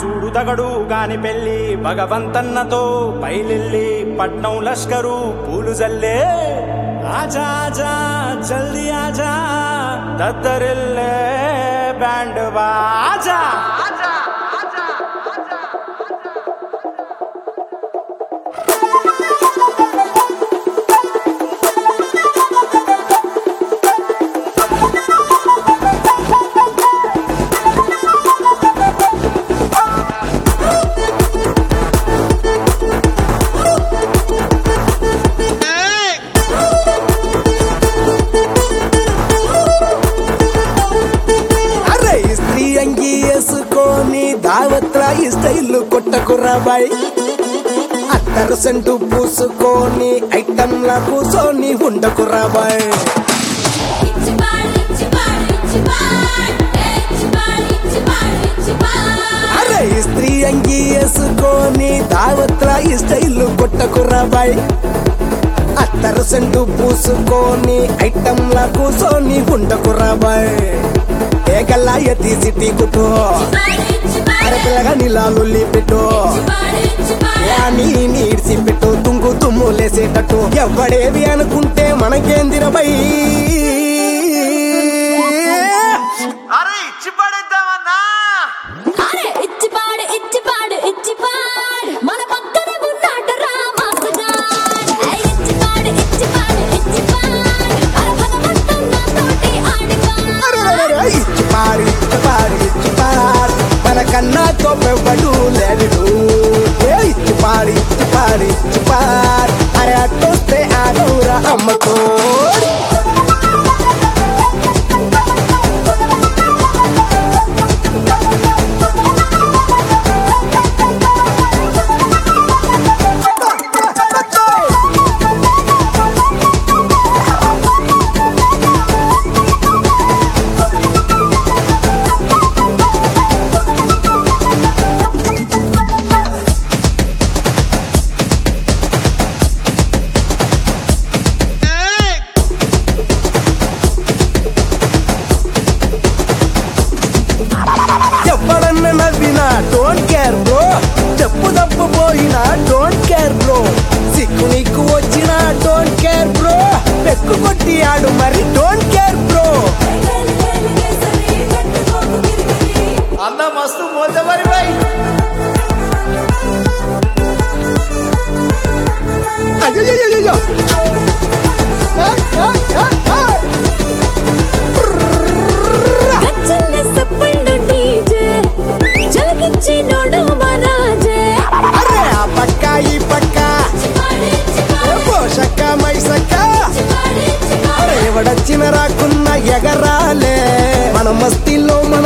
చూడు తగడు గాని పెళ్లి భగవంతన్నతో పైలిల్లి పట్నం లష్కరు పూలు జల్లే ఆజా ఆజా జల్దీ ఆజా దద్దరిల్లే బ్యాండ్ బాజా అరే స్త్రీ అంగి వేసుకొని దావత్ర ఈ స్టైల్ కొట్టకురా బాయ్ అత్తరు సెంటు పూసుకొని ఐటంలా కూసోని ఉండకురా బాయ్ అరే స్త్రీ అంగి వేసుకొని దావత్ర ఈ స్టైల్ కొట్టకురా బాయ్ అత్తరు సెంటు పూసుకొని ఐటంలా కూసోని ఉండకురా బాయ్ ఏకల్లాయ తీసి టీకుతో అరే పిల్లగా నీలాలు పెట్టు నీ నీడ్సి పెట్టు తుంగు తుమ్ము లేసేటట్టు ఎవడేవి అనుకుంటే మనకేందిరబై అరే ఇచ్చి పడేద్దామన్నా మన పక్కన ఉన్నాడు రా మాసుగాడ్. ఏయ్, ఇచ్చి పాడు, ఇచ్చి పాడు, ఇచ్చి పాడు. అరే భగవంతుడు నాతోటి ఆడుకో. అరెరెరెరె, ఇచ్చి పారు ఇచ్చి పారు ఇచ్చి పారు మన కన్నా తోపెవ్వడు లేడు ఏ ఇచ్చి పారు ఇచ్చి పారు ఇచ్చి పారు అరే అట్టొస్తే ఆడవురా అమ్మతో ఎవడన్న నవ్వినా డోంట్ కేర్ బ్రో చెప్పు తప్పు పోయినా డోంట్ కేర్ బ్రో సిక్కు నీకు వచ్చినా డోంట్ కేర్ బ్రో పెక్కు కొట్టి ఆడు మరి డోంట్ కేర్ బ్రో అన్న మస్తు మోతే మరి బాయ్ అయ్యయ్యయ్యయ్యో. ఆ, ఆ, ఆ, ఆ. గచ్చెల సప్పళ్ళు డీజే. జలకిచ్చినోడు మరాజే. అరే ఆ పక్క ఈ పక్క చిపాడి, చిపాడి, పోషక్క మైసక్క చిపాడి, చిపాడి. అరే ఎవడొచ్చిన రాకున్న ఎగరాలే మన మస్తీలో మన